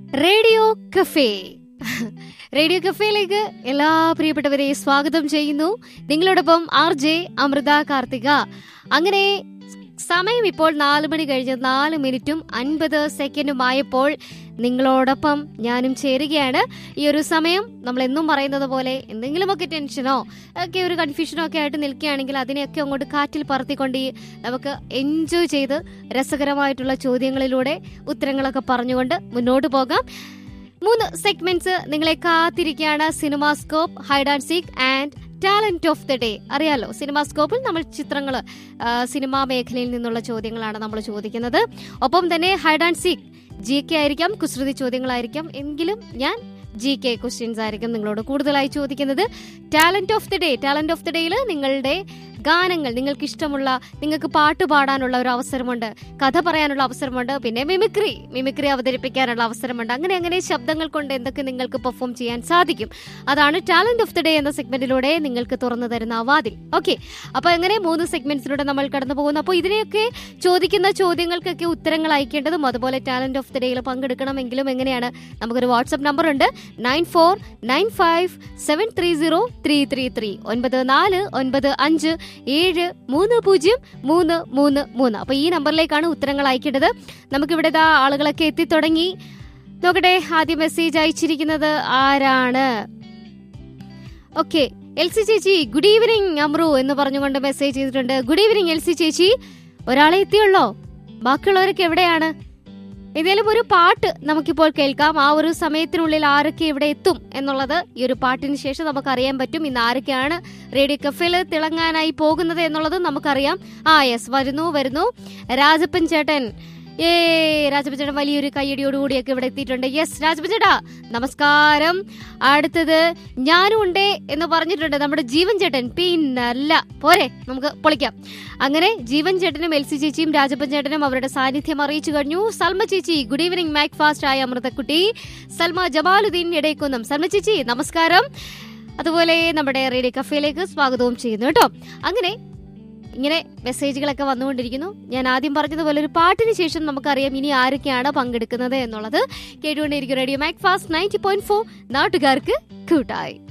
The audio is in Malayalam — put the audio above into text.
റേഡിയോ കഫേ റേഡിയോ കഫേയിലേക്ക് എല്ലാ പ്രിയപ്പെട്ടവരെയും സ്വാഗതം ചെയ്യുന്നു നിങ്ങളോടൊപ്പം ആർ ജെ അമൃത കാർത്തിക അങ്ങനെ സമയം ഇപ്പോൾ നാല് മണി കഴിഞ്ഞ് നാല് മിനിറ്റും അൻപത് സെക്കൻഡുമായപ്പോൾ നിങ്ങളോടൊപ്പം ഞാനും ചേരുകയാണ് ഈ ഒരു സമയം നമ്മൾ എന്നും പറയുന്നത് പോലെ എന്തെങ്കിലുമൊക്കെ ടെൻഷനോ ഒക്കെ ഒരു കൺഫ്യൂഷനോ ഒക്കെ ആയിട്ട് നിൽക്കുകയാണെങ്കിൽ അതിനെയൊക്കെ അങ്ങോട്ട് കാറ്റിൽ പറത്തിക്കൊണ്ട് ഈ നമുക്ക് എൻജോയ് ചെയ്ത് രസകരമായിട്ടുള്ള ചോദ്യങ്ങളിലൂടെ ഉത്തരങ്ങളൊക്കെ പറഞ്ഞുകൊണ്ട് മുന്നോട്ട് പോകാം മൂന്ന് സെഗ്മെന്റ്സ് നിങ്ങളെ കാത്തിരിക്കുകയാണ് cinemascope hide and seek and talent of the day അറിയാലോ സിനിമാസ്കോപ്പിൽ നമ്മൾ ചിത്രങ്ങൾ സിനിമാ മേഖലയിൽ നിന്നുള്ള ചോദ്യങ്ങളാണ് നമ്മൾ ചോദിക്കുന്നത് ഒപ്പം തന്നെ hide and seek G K ആയിരിക്കാം കുസൃതി ചോദ്യങ്ങളായിരിക്കാം എങ്കിലും ഞാൻ ജി കെ ക്വസ്റ്റ്യൻസ് ആയിരിക്കും നിങ്ങളോട് കൂടുതലായി ചോദിക്കുന്നത് talent of the day talent of the ഡേയിൽ നിങ്ങളുടെ ഗാനങ്ങൾ നിങ്ങൾക്ക് ഇഷ്ടമുള്ള നിങ്ങൾക്ക് പാട്ട് പാടാനുള്ള ഒരു അവസരമുണ്ട് കഥ പറയാനുള്ള അവസരമുണ്ട് പിന്നെ മിമിക്രി മിമിക്രി അവതരിപ്പിക്കാനുള്ള അവസരമുണ്ട് അങ്ങനെ അങ്ങനെ ശബ്ദങ്ങൾ കൊണ്ട് എന്തൊക്കെ നിങ്ങൾക്ക് പെർഫോം ചെയ്യാൻ സാധിക്കും അതാണ് ടാലന്റ് ഓഫ് ദി ഡേ എന്ന സെഗ്മെന്റിലൂടെ നിങ്ങൾക്ക് തുറന്നു തരുന്ന വാതിൽ ഓക്കെ അപ്പൊ അങ്ങനെ മൂന്ന് സെഗ്മെന്റ്സിലൂടെ നമ്മൾ കടന്നു പോകുന്നു അപ്പോൾ ഇതിനെയൊക്കെ ചോദിക്കുന്ന ചോദ്യങ്ങൾക്കൊക്കെ ഉത്തരങ്ങൾ അയക്കേണ്ടതും അതുപോലെ ടാലന്റ് ഓഫ് ദി ഡേയിൽ പങ്കെടുക്കണമെങ്കിലും എങ്ങനെയാണ് നമുക്കൊരു വാട്സ്ആപ്പ് നമ്പർ ഉണ്ട് nine four nine five seven three zero three three three ഒൻപത് നാല് ഒൻപത് അഞ്ച് ഏഴ് മൂന്ന് പൂജ്യം മൂന്ന് മൂന്ന് മൂന്ന് അപ്പൊ ഈ നമ്പറിലേക്കാണ് ഉത്തരങ്ങൾ അയക്കേണ്ടത് നമുക്കിവിടെ ഇതാ ആളുകളൊക്കെ എത്തിത്തുടങ്ങി നോക്കട്ടെ ആദ്യം മെസ്സേജ് അയച്ചിരിക്കുന്നത് ആരാണ് ഓക്കെ എൽ സി ചേച്ചി ഗുഡ് ഈവനിങ് അമ്രു എന്ന് പറഞ്ഞുകൊണ്ട് മെസ്സേജ് ചെയ്തിട്ടുണ്ട് ഗുഡ് ഈവനിങ് എൽ സി ചേച്ചി ഒരാളെ എത്തിയുള്ളോ ബാക്കിയുള്ളവരൊക്കെ എവിടെയാണ് ഏതായാലും ഒരു പാട്ട് നമുക്കിപ്പോൾ കേൾക്കാം ആ ഒരു സമയത്തിനുള്ളിൽ ആരൊക്കെ ഇവിടെ എത്തും എന്നുള്ളത് ഈ ഒരു പാട്ടിന് ശേഷം നമുക്ക് അറിയാൻ പറ്റും ഇന്ന് ആരൊക്കെയാണ് റേഡിയോ കഫേൽ തിളങ്ങാനായി പോകുന്നത് എന്നുള്ളത് നമുക്കറിയാം ആ യെസ് വരുന്നു വരുന്നു രാജപ്പൻ ചേട്ടൻ ഏ രാജപ്പൻ ചേട്ടൻ വലിയൊരു കയ്യടിയോടുകൂടിയൊക്കെ ഇവിടെ എത്തിയിട്ടുണ്ട് യെസ് രാജപ്പൻ ചേട്ടാ നമസ്കാരം അടുത്തത് ഞാനും ഉണ്ടേ എന്ന് പറഞ്ഞിട്ടുണ്ട് നമ്മുടെ ജീവൻ ചേട്ടൻ പിന്നല്ല പോരെ നമുക്ക് പൊളിക്കാം അങ്ങനെ ജീവൻ ചേട്ടനും എൽ സി ചേച്ചിയും രാജപ്പൻ ചേട്ടനും അവരുടെ സാന്നിധ്യം അറിയിച്ചു കഴിഞ്ഞു സൽമ ചേച്ചി ഗുഡ് ഈവനിങ് മാക് ഫാസ്റ്റ് ആയ അമൃതക്കുട്ടി സൽമ ജമാലുദ്ദീൻ ഇടയ്ക്കുന്നം സൽമ ചേച്ചി നമസ്കാരം അതുപോലെ നമ്മുടെ റേഡിയോ കഫേയിലേക്ക് സ്വാഗതവും ചെയ്യുന്നു കേട്ടോ അങ്ങനെ ഇങ്ങനെ മെസ്സേജുകളൊക്കെ വന്നുകൊണ്ടിരിക്കുന്നു ഞാൻ ആദ്യം പറഞ്ഞതുപോലെ ഒരു പാട്ടിന് ശേഷം നമുക്കറിയാം ഇനി ആരൊക്കെയാണ് പങ്കെടുക്കുന്നത് എന്നുള്ളത് കേട്ടുകൊണ്ടിരിക്കും radio Macfast ninety point four നാട്ടുകാർക്ക് കൂട്ടായി